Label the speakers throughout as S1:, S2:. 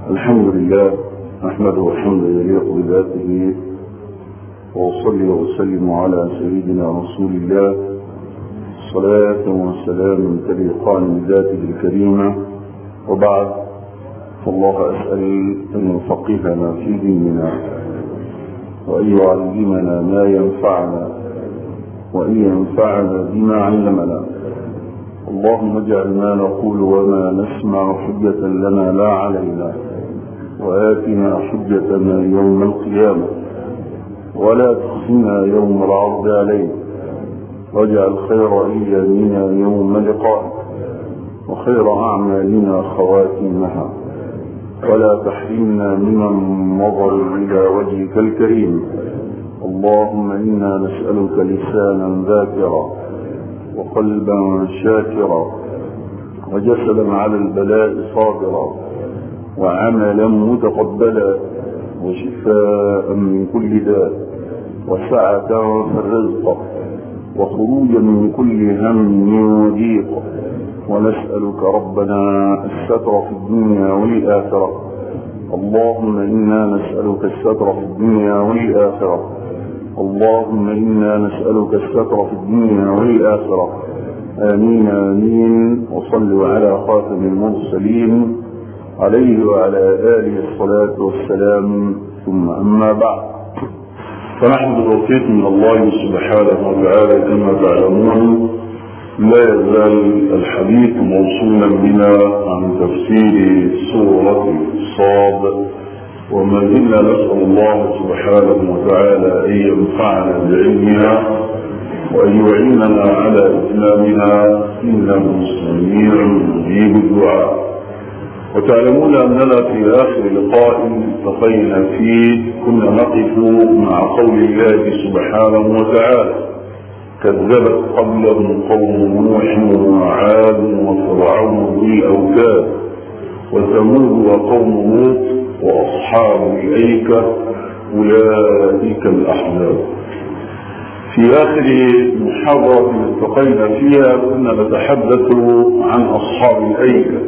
S1: الحمد لله نحمده حمدا يليق بذاته وأصلي وأسلم على سيدنا رسول الله صلاة وسلام تليقان بذاته الكريمة وبعد فالله أسأل أن يفقهنا في ديننا وأن يعلمنا ما ينفعنا وأن ينفعنا بما علمنا اللهم اجعل ما نقول وما نسمع حجة لنا لا علينا وآتنا حجتنا يوم القيامة ولا تخزنا يوم العرض عليك واجعل خير أيامنا يوم لقائك وخير أعمالنا خواتيمها ولا تحرمنا من النظر إلى وجهك الكريم اللهم إنا نسألك لسانا ذاكرا وقلبا شاكرا وجسدا على البلاء صابرا وعملا متقبلا وشفاء من كل داء وسعة في الرزق وخروجا من كل هم وضيق ونسألك ربنا الستر في الدنيا والآخرة اللهم إنا نسألك الستر في الدنيا والآخرة اللهم إنا نسألك الستر في الدنيا والآخرة آمين آمين وصلوا على خاتم المرسلين عليه وعلى آله الصلاة والسلام ثم أما بعد فنحن بتوفيق من الله سبحانه وتعالى كما تعلمون لا يزال الحديث موصولا بنا عن تفسير سورة صاد وما زلنا نسأل الله سبحانه وتعالى أن ينفعنا بعلمها وأن يعيننا على إتمامها إنه سميع مجيب الدعاء وتعلمون أننا في آخر لقاء التقينا فيه كنا نقف مع قول الله سبحانه وتعالى كذبت قبلهم قوم نوح وعاد وفرعون ذي الأوتاد وثمود وقوم لوط وأصحاب الأيكة أولئك الأحزاب في آخر محاضرة التقينا فيها كنا نتحدث عن أصحاب الأيكة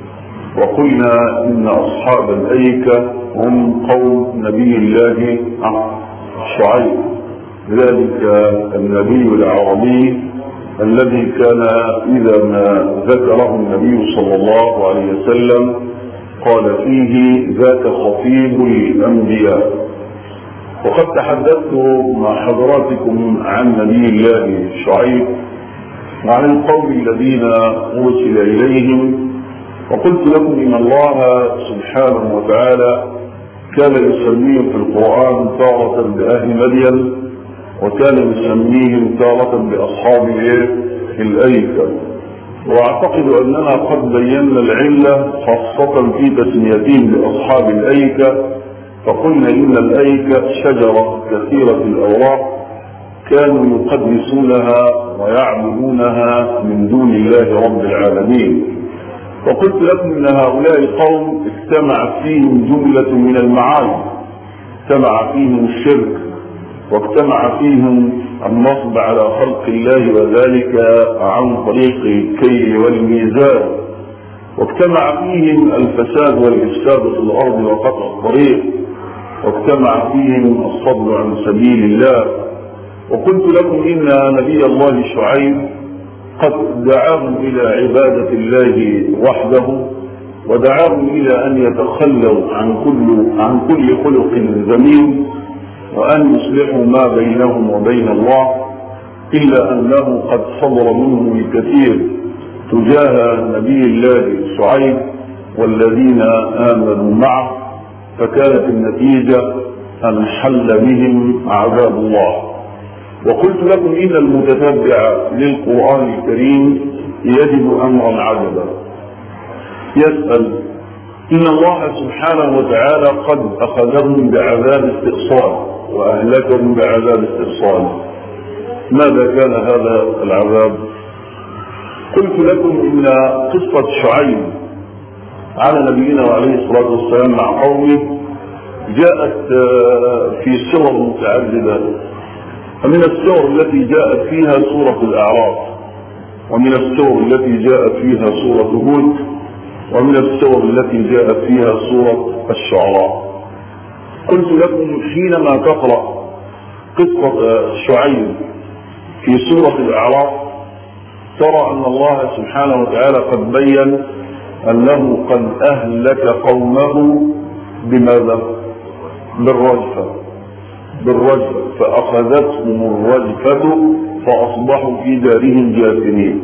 S1: وقلنا إن أصحاب الأيكة هم قوم نبي الله شعيب ذلك النبي العربي الذي كان إذا ما ذكره النبي صلى الله عليه وسلم قال فيه ذاك خطيب الأنبياء وقد تحدثت مع حضراتكم عن نبي الله شعيب وعن القوم الذين أرسل إليهم وقلت لكم إن الله سبحانه وتعالى كان يسميهم في القرآن تارة بأهل مدين وكان يسميهم تارة بأصحاب الأيكة واعتقد اننا قد بينا العلة خاصة في تسميتهم بأصحاب الأيكة فقلنا إن الأيكة شجرة كثيرة الأوراق كانوا يقدسونها ويعبدونها من دون الله رب العالمين وقلت لكم ان هؤلاء قوم اجتمع فيهم جملة من المعاني اجتمع فيهم الشرك واجتمع فيهم النصب على خلق الله وذلك عن طريق الكيل والميزان واجتمع فيهم الفساد والإفساد في الأرض وقطع الطريق واجتمع فيهم الصد عن سبيل الله وقلت لكم إن نبي الله شعيب قد دعاهم إلى عبادة الله وحده ودعاهم إلى أن يتخلوا عن كل عن كل خلق ذميم وأن يصلحوا ما بينهم وبين الله إلا أنه قد صدر منهم الكثير تجاه نبي الله شعيب والذين آمنوا معه فكانت النتيجة أن حل بهم عذاب الله وقلت لكم إن المتتبع للقرآن الكريم يجد أمرا عجبا يسأل إن الله سبحانه وتعالى قد أخذهم بعذاب استئصال وأهلكهم بعذاب استئصال ماذا كان هذا العذاب قلت لكم إن قصة شعيب على نبينا عليه الصلاة والسلام مع قومه جاءت في سور متعددة فمن السور التي جاءت فيها سورة الأعراف ومن السور التي جاءت فيها سورة هود ومن السور التي جاءت فيها سورة الشعراء قلت لكم حينما تقرأ قصة شعيب في سورة الأعراف ترى أن الله سبحانه وتعالى قد بين أنه قد أهلك قومه بماذا؟ بالرجفة بالرجفة فأخذتهم الرجفة فأصبحوا في دارهم جاثمين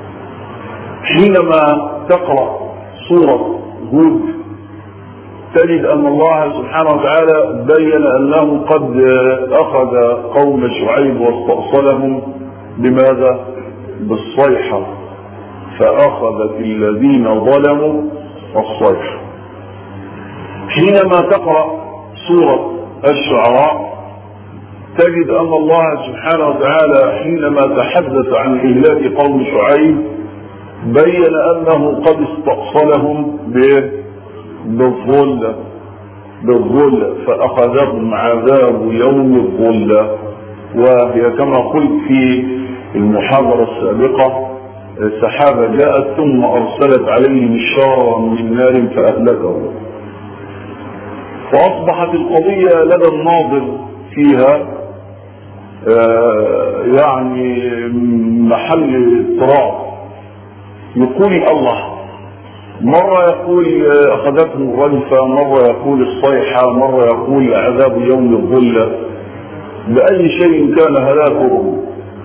S1: حينما تقرأ سورة هود تجد أن الله سبحانه وتعالى بين أنه قد أخذ قوم شعيب واستأصلهم بماذا؟ بالصيحة فأخذت الذين ظلموا الصيحة حينما تقرأ سورة الشعراء تجد أن الله سبحانه وتعالى حينما تحدث عن إهلاك قوم شعيب بين أنه قد استأصلهم بالظلة بالظلة فأخذهم عذاب يوم الظلة وهي كما قلت في المحاضرة السابقة سحابة جاءت ثم أرسلت عليهم شارا من نار فأهلكهم فأصبحت القضية لدى الناظر فيها آه يعني محل اضطراب يقول الله مرة يقول أخذتهم الرجفة مرة يقول الصيحة مرة يقول عذاب يوم الظلة بأي شيء كان هلاكهم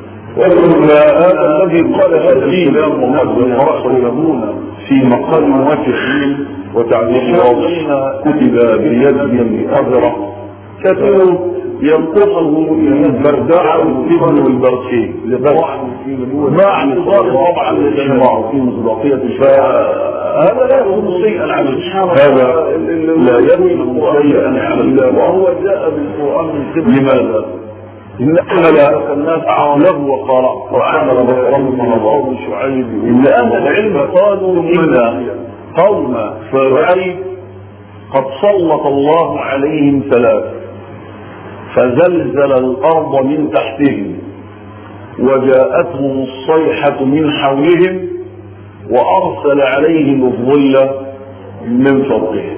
S1: هذا الذي قال هذا الكلام وقد قرأته في مقام وافقين وتعليق كتب بيد أزرق كتبوا ينقصه البرداع والابن والبرسيم مع اعتبار طبعا للإجماع في مصداقية هذا لا يكون شيئا عن هذا لا يكون شيئا عن وهو جاء بالقرآن من قبل لماذا؟ إن أهل الناس له وقرأ وعمل بصرهم الله شعيب إن أهل العلم قالوا إن قوم شعيب قد سلط الله عليهم ثلاثة فزلزل الأرض من تحتهم وجاءتهم الصيحة من حولهم وأرسل عليهم الظل من فوقهم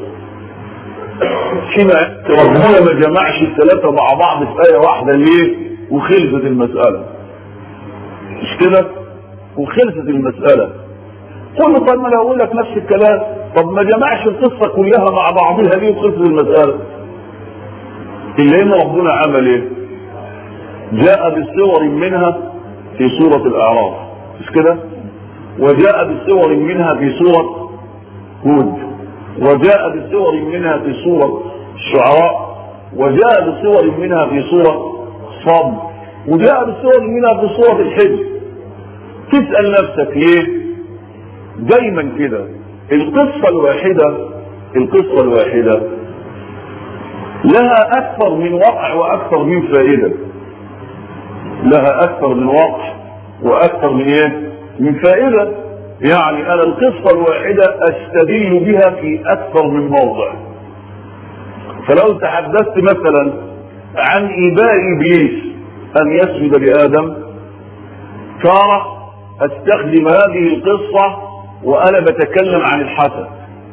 S1: هنا ربنا ما جمعش الثلاثة مع بعض في آية واحدة ليه؟ وخلصت المسألة مش كده؟ وخلصت المسألة قل طب ما انا اقول لك نفس الكلام طب ما جمعش القصة كلها مع بعضها ليه وخلصت المسألة إلا إن ربنا عمل إيه؟ جاء بصور منها في سورة الأعراف مش كده؟ وجاء بصور منها في سورة هود وجاء بصور منها في سورة الشعراء وجاء بصور منها في سورة صاد وجاء بصور منها في سورة الحج تسأل نفسك ليه؟ دايما كده القصة الواحدة القصة الواحدة لها أكثر من وقع وأكثر من فائدة لها أكثر من وقع وأكثر من إيه؟ من فائدة يعني أنا القصة الواحدة أستدل بها في أكثر من موضع فلو تحدثت مثلا عن إباء إبليس أن يسجد لآدم ترى أستخدم هذه القصة وأنا بتكلم عن الحسد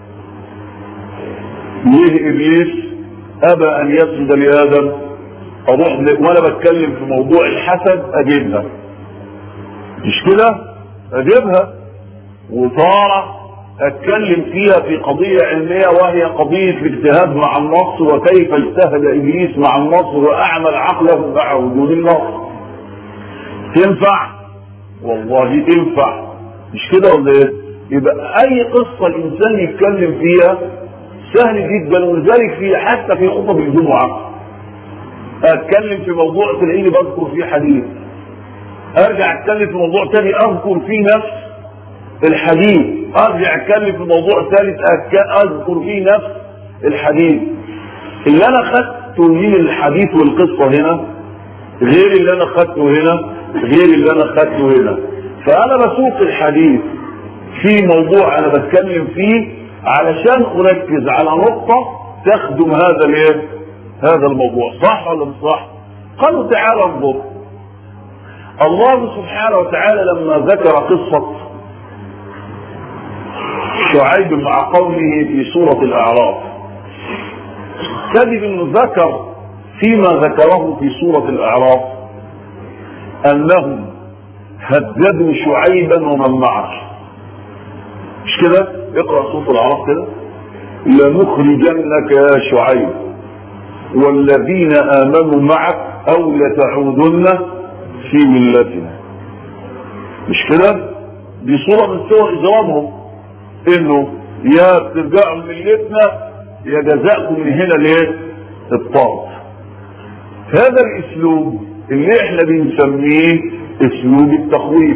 S1: ليه إبليس أبى أن يسجد لآدم أروح وأنا بتكلم في موضوع الحسد أجيبها مش كده؟ أجيبها وطارة اتكلم فيها في قضية علمية وهي قضية الاجتهاد مع النص وكيف اجتهد ابليس مع النص واعمل عقله مع وجود النص تنفع والله تنفع مش كده ولا ايه يبقى اي قصة الانسان يتكلم فيها سهل جدا ولذلك في حتى في خطب الجمعة اتكلم في موضوع تلاقيني بذكر فيه حديث ارجع اتكلم في موضوع تاني اذكر فيه نفس الحديث ارجع اتكلم في موضوع ثالث اذكر فيه نفس الحديث اللي انا خدته من الحديث والقصه هنا غير اللي انا خدته هنا غير اللي انا خدته هنا فانا بسوق الحديث في موضوع انا بتكلم فيه علشان اركز على نقطه تخدم هذا الايه هذا الموضوع صح ولا مش صح قالوا تعالى انظر الله سبحانه وتعالى لما ذكر قصه شعيب مع قومه في سورة الأعراف تجد أنه ذكر فيما ذكره في سورة الأعراف أنهم هددوا شعيبا ومن معه مش كده؟ اقرأ سورة الأعراف كده لنخرجنك يا شعيب والذين آمنوا معك أو لتعودن في ملتنا مش كده؟ دي صورة من صور إجرامهم إنه يا بترجعوا ملتنا يا جزاءكم من هنا ليه؟ الطرد هذا الاسلوب اللي احنا بنسميه اسلوب التخويف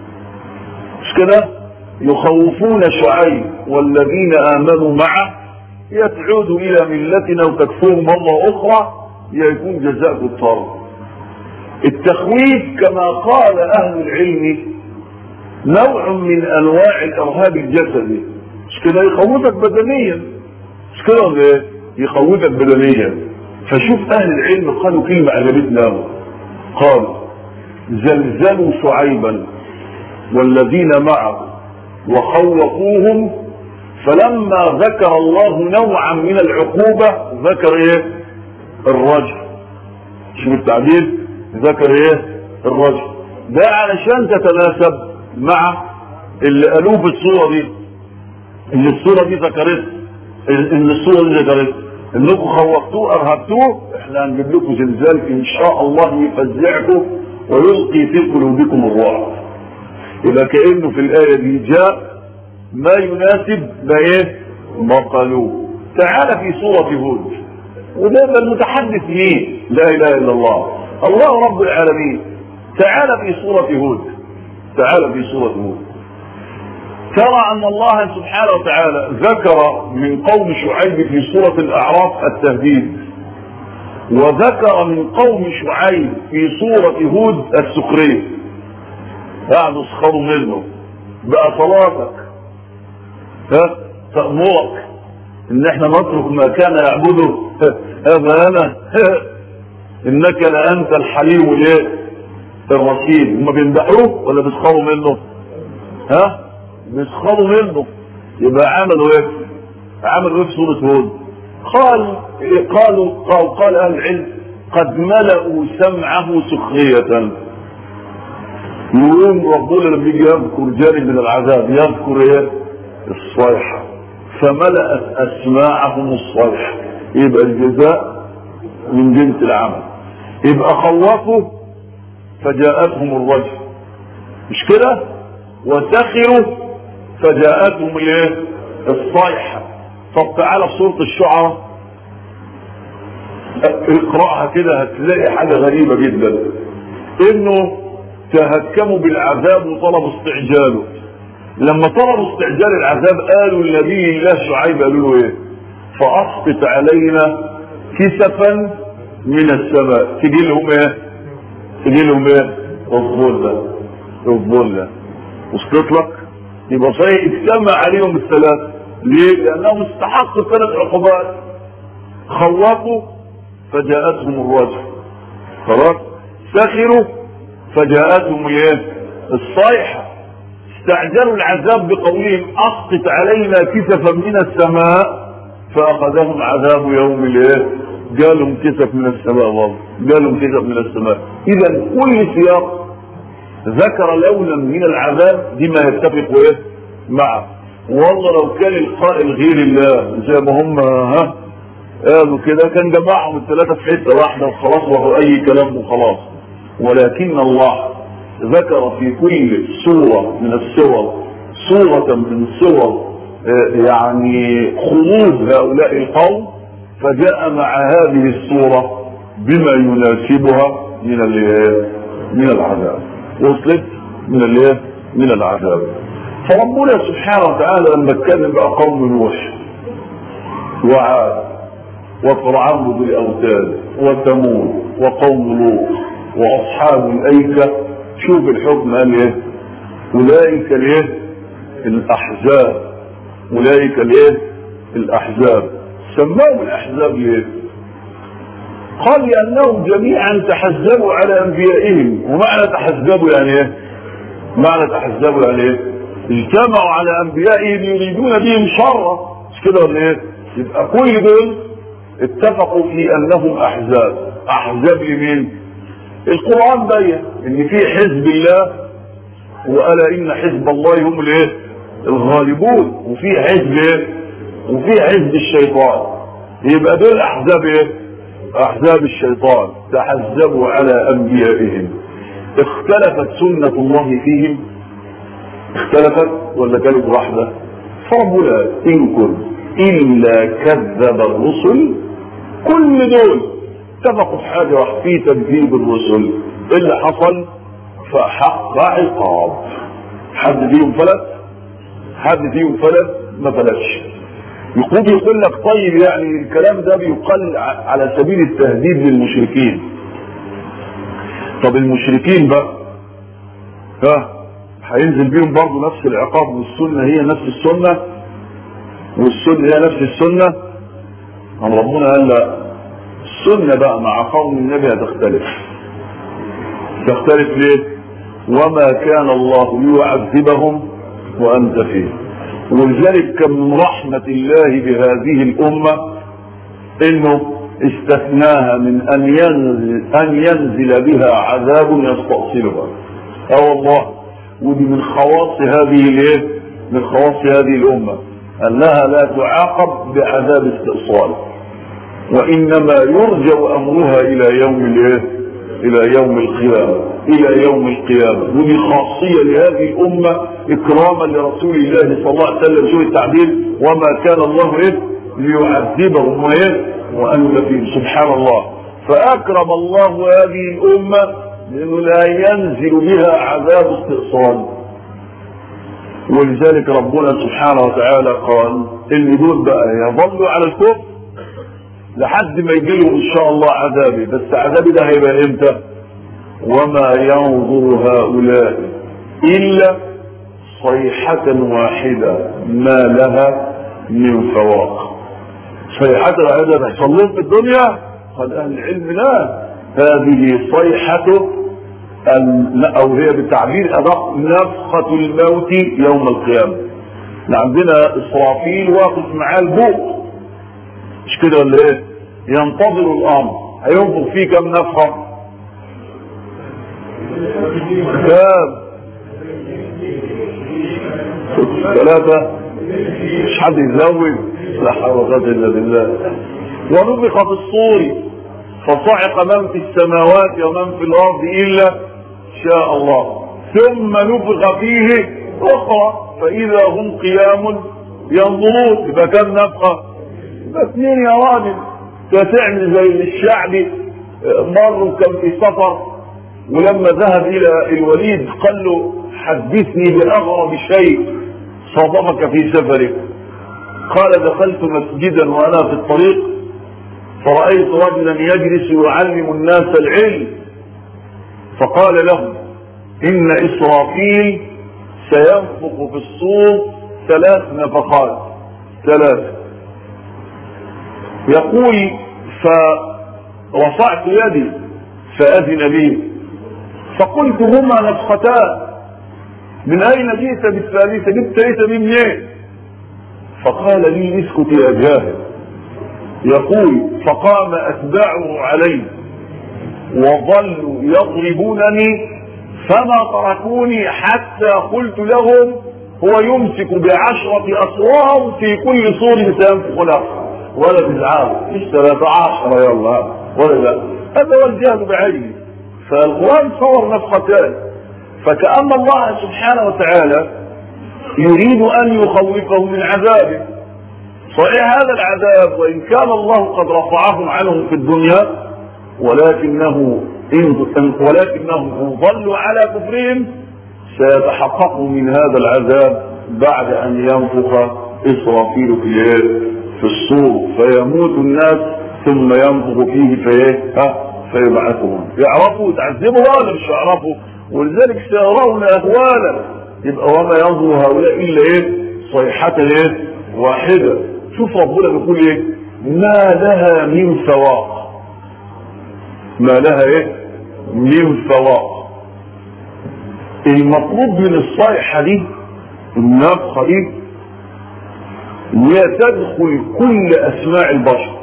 S1: مش كده يخوفون شعيب والذين امنوا معه يا تعودوا الى ملتنا وتكفروا مره اخرى يا يكون جزاءكم الطرد التخويف كما قال اهل العلم نوع من انواع الارهاب الجسدي مش كده يخوفك بدنيا مش كده ولا ايه؟ يخوفك بدنيا فشوف اهل العلم قالوا كلمة عجبتنا قالوا زلزلوا شعيبا والذين معه وخوفوهم فلما ذكر الله نوعا من العقوبة ذكر ايه الرجل شوف التعبير ذكر ايه الرجل ده علشان تتناسب مع اللي قالوه في الصورة دي ان الصورة دي ذكرت ان الصورة دي ذكرت انكم خوفتوه ارهبتوه احنا هنجيب لكم زلزال ان شاء الله يفزعكم ويلقي في قلوبكم الرعب يبقى كانه في الايه دي جاء ما يناسب ما ايه ما قالوه تعالى في سوره هود وده المتحدث مين لا اله الا الله الله رب العالمين تعالى في سوره هود تعالى في سوره هود ترى ان الله سبحانه وتعالى ذكر من قوم شعيب في سورة الاعراف التهديد وذكر من قوم شعيب في سورة هود السخرية قاعدوا يسخروا منه بقى صلاتك ها تأمرك ان احنا نترك ما كان يعبده هذا انا انك لانت الحليم الايه الرشيد هم بيمدحوه ولا بيسخروا منه ها بيسخروا منه يبقى عملوا ايه عملوا ايه في سورة هود قال قالوا قال, قال اهل العلم قد ملأوا سمعه سخرية يقول ربنا لما يجي يذكر جانب من العذاب يذكر ايه الصيحة فملأت اسماعهم الصيحة يبقى الجزاء من جنس العمل يبقى خوفوا فجاءتهم الرجل مش كده وسخروا فجاءتهم الايه الصيحة طب تعالى في سورة الشعراء اقرأها كده هتلاقي حاجة غريبة جدا انه تهكموا بالعذاب وطلبوا استعجاله لما طلبوا استعجال العذاب قالوا لنبي الله شعيب قالوا له ايه فاسقط علينا كسفا من السماء تجي لهم ايه تجي لهم ايه الظلة الظلة وصلت لك يبقى صحيح اجتمع عليهم الثلاث ليه لانهم استحقوا ثلاث عقوبات خوفوا فجاءتهم الرجل خلاص سخروا فجاءتهم الايه الصيحة استعجلوا العذاب بقولهم اسقط علينا كسفا من السماء فاخذهم عذاب يوم الايه جالهم كسف من السماء والله جالهم كسف من السماء اذا كل سياق ذكر لونا من العذاب بما يتفق ايه معه والله لو كان القائل غير الله زي ما هم ها قالوا كده كان جمعهم الثلاثه في حته واحده وخلاص وهو اي كلام وخلاص ولكن الله ذكر في كل سوره من السور سوره من سور يعني خروج هؤلاء القوم فجاء مع هذه السوره بما يناسبها من من العذاب وصلت من الايه من العذاب فربنا سبحانه وتعالى لما اتكلم بقى قوم نوح وعاد وفرعون ذو الاوتاد وثمود وقوم لوط واصحاب الايكه شوف الحكم قال ايه اولئك الايه الاحزاب اولئك الايه الاحزاب سماهم الاحزاب ليه قال لانهم جميعا تحزبوا على انبيائهم ومعنى تحزبوا يعني ايه معنى تحزبوا يعني ايه اجتمعوا على انبيائهم يريدون بهم شرا مش كده ولا ايه؟ يبقى كل دول اتفقوا في انهم احزاب احزاب لمين؟ القران بين ان في حزب الله والا ان حزب الله هم الايه؟ الغالبون وفي حزب ايه؟ وفي حزب الشيطان يبقى دول احزاب ايه؟ احزاب الشيطان تحزبوا على انبيائهم اختلفت سنة الله فيهم اختلفت ولا كانت واحدة فربنا إن كنت إلا كذب الرسل كل دول اتفقوا في حاجة واحدة في تكذيب الرسل اللي حصل فحق عقاب حد فيهم فلت حد فيهم فلت ما فلتش يقول يقول لك طيب يعني الكلام ده بيقال على سبيل التهديد للمشركين طب المشركين بقى ها هينزل بيهم برضه نفس العقاب والسنه هي نفس السنه والسنه هي نفس السنه أم ربنا قال لا السنه بقى مع قوم النبي هتختلف تختلف ليه؟ وما كان الله ليعذبهم وانت فيه ولذلك كان من رحمه الله بهذه الامه انه استثناها من ان ينزل ان ينزل بها عذاب يستأصلها اه والله ودي من خواص هذه الايه من خواص هذه الامه انها لا تعاقب بعذاب استئصال وانما يرجع امرها الى يوم الايه الى يوم القيامه الى يوم القيامه ودي خاصيه لهذه الامه اكراما لرسول الله صلى الله عليه وسلم شوف التعبير وما كان الله ايه ليعذبهم وايه وانت فيه سبحان الله فاكرم الله هذه الامه لانه لا ينزل بها عذاب استئصال ولذلك ربنا سبحانه وتعالى قال ان دول بقى يظلوا على الكفر لحد ما يجي لهم ان شاء الله عذابي بس عذابي ده هيبقى امتى وما ينظر هؤلاء الا صيحة واحدة ما لها من فواق صيحة واحدة تحصل لهم في الدنيا قال اهل العلم لا هذه صيحة او هي بتعبير ادق نفخة الموت يوم القيامة عندنا اسرافيل واقف معاه البوق مش كده ولا ايه ينتظر الامر هينفخ فيه كم نفخة كام ثلاثة مش حد يزود لا حول ولا قوة الا بالله ونفخ في الصور فصعق من في السماوات ومن في الارض الا شاء الله ثم نفخ فيه اخرى فاذا هم قيام ينظرون يبقى كم نفخه يبقى اثنين يا راجل تعمل زي الشعبي مروا كان في سفر ولما ذهب الى الوليد قال له حدثني باغرب شيء صادفك في سفرك قال دخلت مسجدا وانا في الطريق فرأيت رجلا يجلس يعلم الناس العلم فقال لهم إن إسرافيل سينفخ في الصور ثلاث نفخات ثلاث يقول فرفعت يدي فأذن لي فقلت هما نفختان من أين جئت بالثالثة جبت ليس من منين فقال لي اسكت يا جاهل يقول فقام أتباعه علي وظلوا يضربونني فما تركوني حتى قلت لهم هو يمسك بعشرة أصوار في كل صور سينفخ نفخه ولا تزعل مش ثلاثة عشرة يلا ولا لا هذا هو الجهل بعينه فالقرآن صور نفختان فكأن الله سبحانه وتعالى يريد أن يخوفه من عذابه صحيح هذا العذاب وإن كان الله قد رفعه عنهم في الدنيا ولكنه إن ولكنهم ظلوا على كفرهم سيتحققوا من هذا العذاب بعد أن ينفخ إسرافيل في في الصور فيموت الناس ثم ينفخ فيه فايه ها فيبعثهم يعرفوا تعذبوا ولا مش يعرفوا ولذلك سيرون اهوالا يبقى وما ينظر هؤلاء الا ايه صيحة ايه واحدة شوف ربنا بيقول ايه ما لها من فواق ما لها ايه من فواق المطلوب من الصيحة دي النفخة دي هي تدخل كل اسماع البشر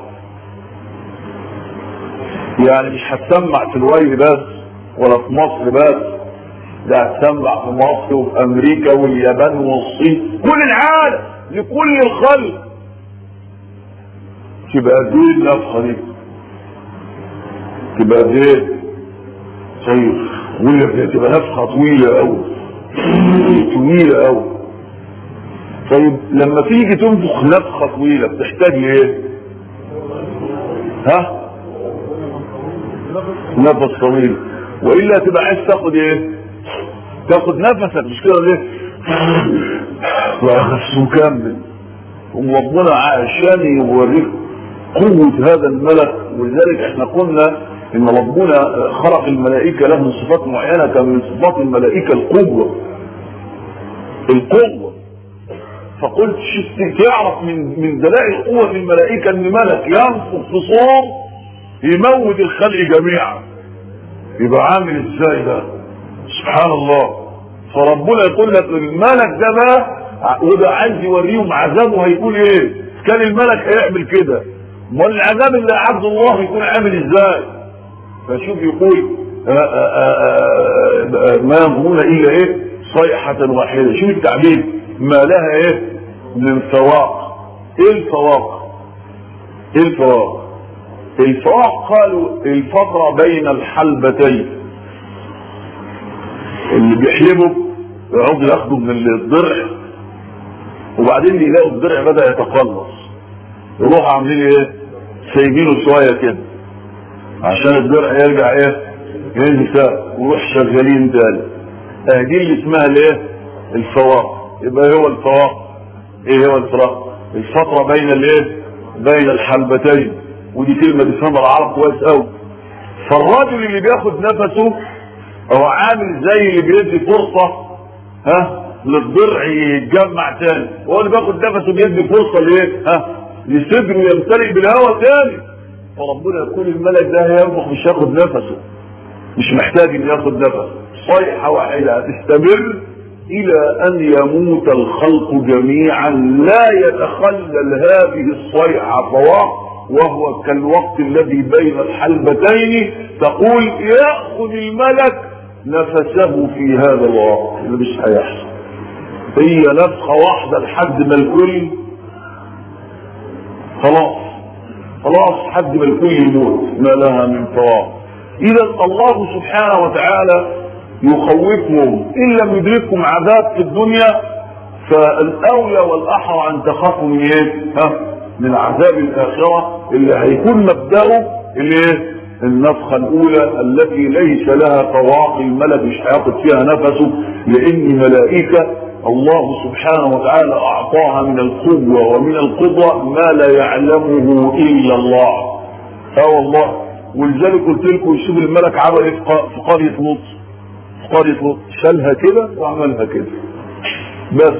S1: يعني مش هتسمع في الويل بس ولا في مصر بس ده هتسمع في مصر وفي امريكا واليابان والصين كل العالم لكل الخلق تبقى قد ايه النفخه دي تبقى قد ايه طيب يقول لك تبقى نفخه طويله قوي طويله قوي طيب لما تيجي تنفخ نفخه طويله بتحتاج لايه ها نفس طويل والا تبقى عايز تاخد ايه تاخد نفسك مش كده ليه ونفس مكمل وربنا عشان يوريك قوة هذا الملك ولذلك احنا قلنا ان ربنا خلق الملائكة لهم صفات معينة كان من صفات الملائكة القوة القوة فقلت شفت تعرف من من دلائل قوة الملائكة ان ملك ينفخ في صور يموت الخلق جميعا يبقى عامل ازاي ده سبحان الله فربنا يقول لك الملك ده بقى وده عايز يوريهم عذابه هيكون ايه كان الملك هيعمل كده امال العذاب اللي عبد الله يكون عامل ازاي فشوف يقول آآ آآ ما ينظرون الا ايه صيحة واحدة شوف التعبير ما لها ايه من فواق ايه الفواق ايه الفواق الفواق قالوا الفترة بين الحلبتين اللي بيحلبوا يقعدوا ياخدوا من الضرع وبعدين يلاقوا الضرع بدأ يتقلص يروحوا عاملين ايه سايبينه شوية كده عشان الضرع يرجع ايه ينزل تاني ويروح شغالين تاني دي اللي اسمها الايه الفواق يبقى هو الفواق ايه هو الفراق الفترة بين الايه بين الحلبتين ودي كلمة بيفهمها العرب كويس قوي فالراجل اللي بياخد نفسه هو عامل زي اللي بيدي فرصة ها للضرع يتجمع تاني هو اللي بياخد نفسه بيدي فرصة لايه ها لصدره يمتلئ بالهواء تاني فربنا يقول الملك ده هينفخ مش هياخد نفسه مش محتاج ان ياخد نفس صيحة واحدة هتستمر الى ان يموت الخلق جميعا لا يتخلل هذه الصيحة فواق وهو كالوقت الذي بين الحلبتين تقول يأخذ الملك نفسه في هذا الوقت اللي مش هيحصل هي نفخة واحدة لحد ما الكل خلاص خلاص حد ما الكل يموت ما لها من فواق اذا الله سبحانه وتعالى يخوفهم ان لم يدرككم عذاب في الدنيا فالاولى والاحرى ان تخافوا من ايه؟ ها؟ من عذاب الاخره اللي هيكون مبداه الايه؟ النفخه الاولى التي ليس لها فواق الملك مش هياخد فيها نفسه لان ملائكه الله سبحانه وتعالى اعطاها من القوه ومن القدره ما لا يعلمه الا الله اه والله ولذلك قلت لكم شوف الملك عمل ايه في قريه لوط في قريه لوط شالها كده وعملها كده بس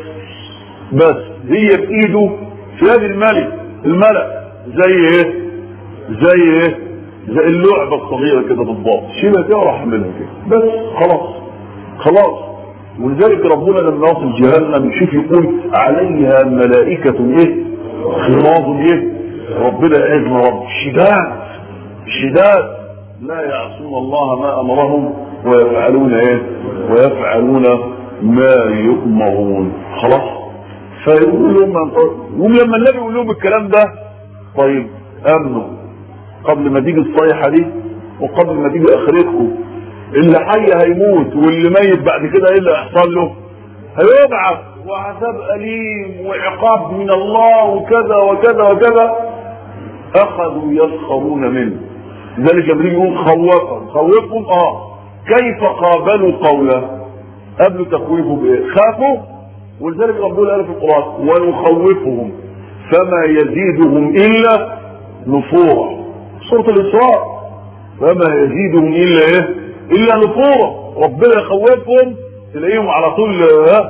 S1: بس هي بايده في يد الملك الملك زي ايه زي ايه زي اللعبه الصغيره كده بالضبط شيلها كده وراح عاملها كده بس خلاص خلاص ولذلك ربنا لما يصل جهنم يشوف يقول عليها ملائكة ايه خراض ايه ربنا اذن رب شداد شداد لا يعصون الله ما امرهم ويفعلون ايه ويفعلون ما يؤمرون خلاص فيقول لهم يقوم لما النبي يقول لهم الكلام ده طيب امنوا قبل ما تيجي الصيحه دي وقبل ما تيجي اخرتكم اللي حي هيموت واللي ميت بعد كده ايه اللي هيحصل له؟ هيبعث وعذاب اليم وعقاب من الله وكذا وكذا وكذا اخذوا يسخرون منه لذلك لما يقول خوفهم خوفهم اه كيف قابلوا قوله قبل تخويفه بايه؟ خافوا ولذلك ربنا قال في القران ونخوفهم فما يزيدهم الا نفورا سوره الاسراء فما يزيدهم الا ايه؟ الا نفورا ربنا يخوفهم تلاقيهم على طول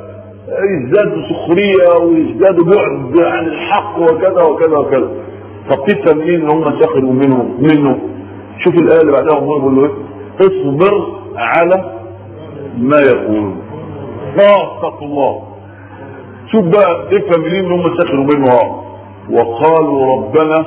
S1: يزدادوا سخريه ويزدادوا بعد عن الحق وكذا وكذا وكذا طب تفهم منين ان هم سخروا منهم منه شوف الايه اللي بعدها ربنا بيقول له ايه اصبر على ما يقولون خاصة الله شوف بقى افهم منين هم سخروا منه اه وقالوا ربنا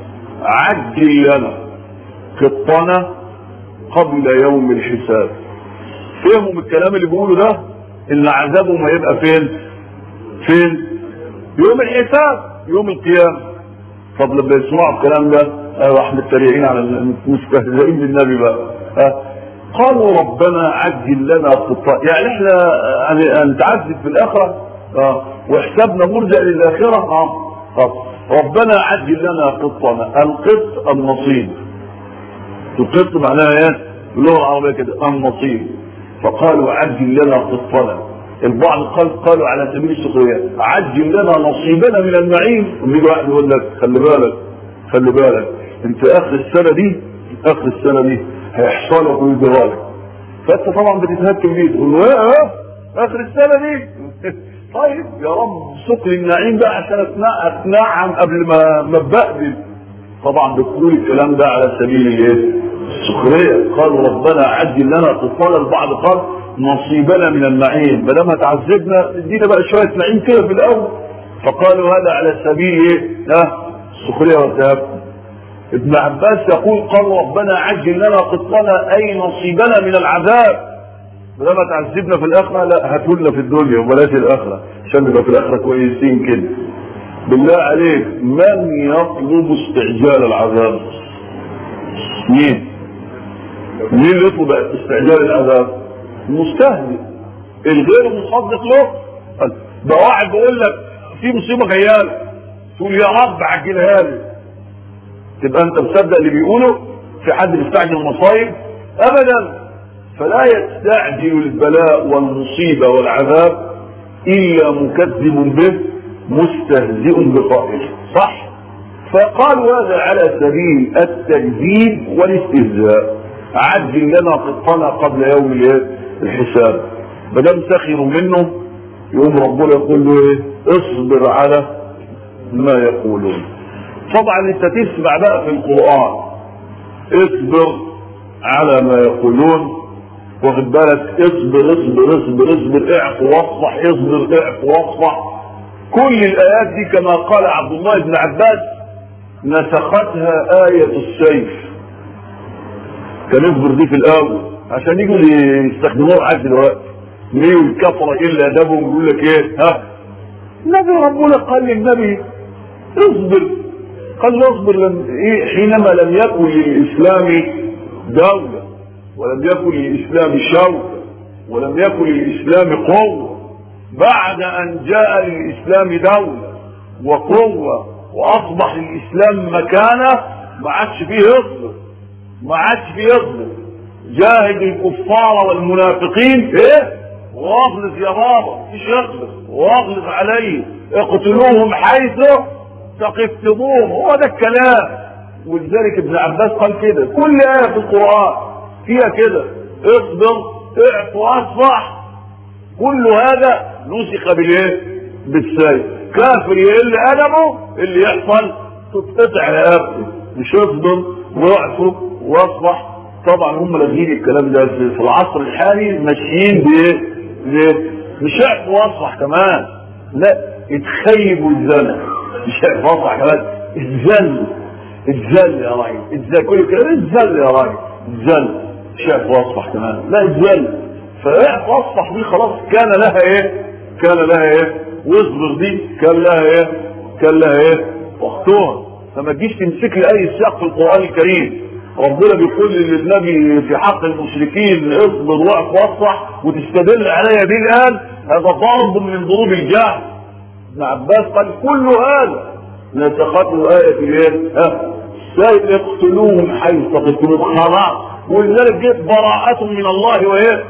S1: عجل لنا قطنا قبل يوم الحساب فهموا من الكلام اللي بيقوله ده ان عذابهم هيبقى فين فين يوم الحساب يوم القيامه طب لما يسمعوا الكلام ده ايوه احنا متريقين على المستهزئين بالنبي بقى ها قالوا ربنا عجل لنا قطاع يعني احنا يعني نتعذب في الاخره اه وحسابنا مرجع للاخره اه طب ربنا عجل لنا قطنا القط النصيب القط معناها ايه باللغه العربيه كده النصيب فقالوا عجل لنا قطنا البعض قال قالوا على سبيل السخريه عجل لنا نصيبنا من النعيم ويجي واحد يقول لك خلي بالك خلي بالك انت اخر السنه دي اخر السنه دي هيحصل لك ويجرى لك فانت طبعا بتتهكم بيه تقول له ايه اه اخر السنه دي طيب يا رب سقي النعيم بقى عشان اتنعم قبل ما ما ابقبل طبعا بتقول الكلام ده على سبيل الايه؟ السخريه قالوا ربنا عجل لنا قطانا البعض قال نصيبنا من النعيم ما دام هتعذبنا ادينا بقى شويه نعيم كده في الاول فقالوا هذا على سبيل ايه؟ ها السخريه والتهكم ابن عباس يقول قال ربنا عجل لنا قطنا اي نصيبنا من العذاب لما تعذبنا في الاخره لا هاتولنا في الدنيا وبلاش الاخره عشان نبقى في الاخره كويسين كده بالله عليك من يطلب استعجال العذاب مين مين اللي يطلب استعجال العذاب مستهزئ الغير مصدق له ده واحد بيقول لك في مصيبه جايه لك تقول يا رب عجلها لي تبقى انت مصدق اللي بيقوله في حد بيستعجل المصايب ابدا فلا يستعجل البلاء والمصيبه والعذاب الا مكذب به مستهزئ بقائله صح فقالوا هذا على سبيل التكذيب والاستهزاء عجل لنا قطنا قبل يوم الحساب ما دام سخروا منه يقوم ربنا يقول له ايه اصبر على ما يقولون طبعا انت تسمع بقى في القرآن اصبر على ما يقولون واخد بالك اصبر اصبر اصبر اصبر اعف واصفح اصبر اعف واصفح كل الايات دي كما قال عبد الله بن عباس نسختها آية السيف كان اصبر دي في الاول عشان يجوا يستخدموها لحد دلوقتي ليه الكفره الا ادبهم يقول لك ايه ها النبي ربنا قال للنبي اصبر قال له اصبر لم إيه حينما لم يكن للاسلام دوله ولم يكن للاسلام شوكه ولم يكن للاسلام قوه بعد ان جاء للاسلام دوله وقوه واصبح الاسلام مكانه ما عادش فيه يصبر ما عادش فيه يصبر جاهد الكفار والمنافقين ايه واغلظ يا بابا مش يغلظ واغلظ عليه اقتلوهم حيث تقفتموهم هو ده الكلام ولذلك ابن عباس قال كده كل آية في القرآن فيها كده اصبر اعف واصفح كل هذا نسخ بالايه؟ بالسيف كافر يقل ادبه اللي يحصل تتقطع رقبته مش اصبر واعفو واصفح طبعا هم لاغيين الكلام ده في العصر الحالي ماشيين بايه؟ ليه؟ مش اعفو واصفح كمان لا اتخيبوا الزمن مش اعفو واصفح كمان اتذل اتذل يا راجل اتذل كل الكلام اتذل يا راجل اتذل مش اعفو واصفح كمان لا اتذل فاعفو واصفح دي خلاص كان لها ايه؟ كان لها ايه؟ واصبر دي كان لها ايه؟ كان لها ايه؟ وقتها فما تجيش تمسك لي اي سياق في القران الكريم ربنا بيقول للنبي في حق المشركين اصبر واقف واصفح وتستدل عليا دي الان هذا ضرب من ضروب الجهل ابن عباس قال كل هذا نسخته آية الايه؟ ها سيد اقتلوهم حيث تقتلوهم خلاص ولذلك جت براءة من الله وايه؟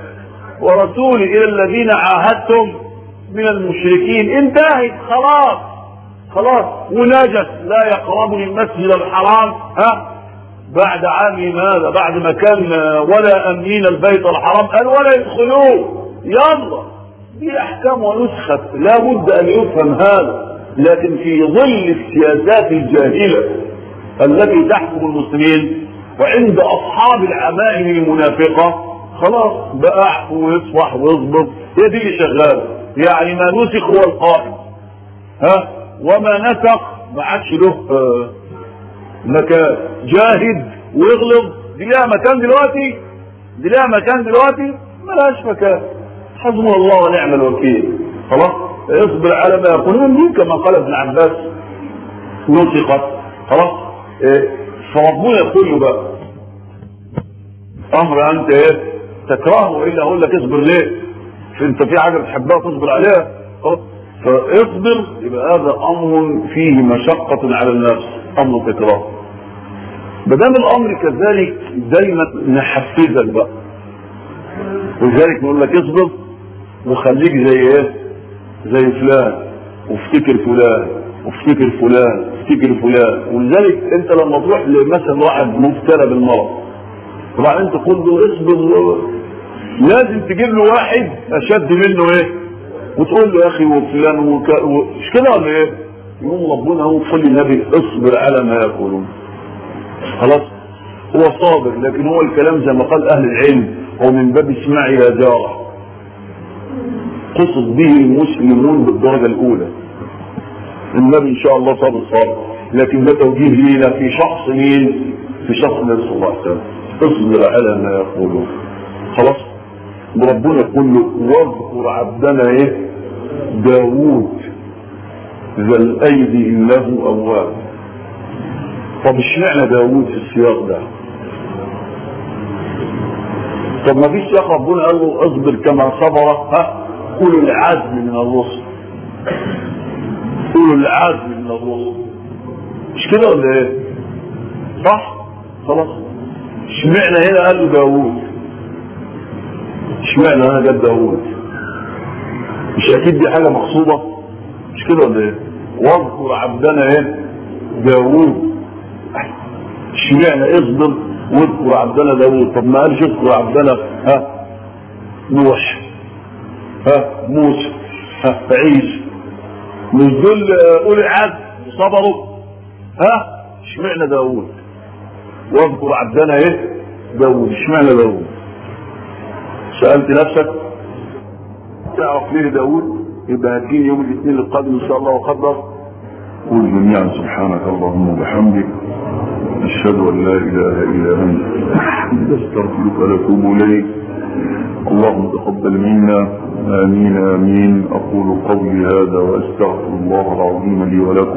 S1: ورسوله الى الذين عاهدتم من المشركين انتهت خلاص خلاص ونجس لا يقربني المسجد الحرام ها بعد عام هذا بعد ما كان ولا امنين البيت الحرام قال ولا يدخلوه يلا دي احكام ونسخت لا بد ان يفهم هذا لكن في ظل السياسات الجاهله التي تحكم المسلمين وعند اصحاب العمائم المنافقه خلاص بقى احكم ويصفح ويصبر هي دي اللي شغاله يعني ما نسخ هو القائم ها وما نتق ما عادش له آه، مكان جاهد واغلب دي لها مكان دلوقتي دي لها مكان دلوقتي ملهاش مكان حسبنا الله ونعم الوكيل خلاص اصبر على ما يقولون دي كما قال ابن عباس نطقت خلاص إيه فربنا يقول له بقى امر انت ايه تكرهه والا اقول لك اصبر ليه انت في حاجه بتحبها تصبر عليها خلاص فاصبر يبقى هذا امر فيه مشقه على النفس امر تكراه ما دام الامر كذلك دايما نحفزك بقى ولذلك نقول لك اصبر وخليك زي ايه زي فلان وافتكر فلان وافتكر فلان وافتكر فلان ولذلك انت لما تروح لمثلا واحد مبتلى بالمرض وبعدين تقول له اصبر لازم تجيب له واحد اشد منه ايه وتقول له يا اخي وفلان وك... و... مش كده ولا ايه يقول ربنا هو قل للنبي اصبر على ما يقولون خلاص هو صابر لكن هو الكلام زي ما قال اهل العلم هو من باب اسمعي يا جاره قصد به المسلمون بالدرجه الاولى النبي ان شاء الله صابر صابر لكن ده توجيه لينا في شخص مين في شخص النبي صلى الله عليه وسلم اصبر على ما يقولون خلاص وربنا يقول له واذكر عبدنا ايه داوود ذا الايدي انه اواب طب اشمعنى داوود في السياق ده طب ما فيش سياق ربنا قال له اصبر كما صبر ها اولو العزم من الرسل اولو العزم من الرسل مش كده ولا ايه صح خلاص اشمعنى هنا قال له داوود اشمعنى انا جاب داوود مش اكيد دي حاجه مقصوده مش كده ولا ايه واذكر عبدنا ايه داوود اشمعنى اصبر واذكر عبدنا داوود طب ما قالش اذكر عبدنا ها نوح ها موسى ها عيسى مش دول اولي العزم صبروا ها اشمعنى داوود واذكر عبدنا ايه داوود اشمعنى داوود سألت نفسك تعرف ليه داود يبقى هتجيني يوم الاثنين القادم ان شاء الله وقدر قول جميعا سبحانك اللهم وبحمدك اشهد ان لا اله الا انت استغفرك واتوب اليك اللهم تقبل منا امين امين اقول قولي هذا واستغفر الله العظيم لي ولكم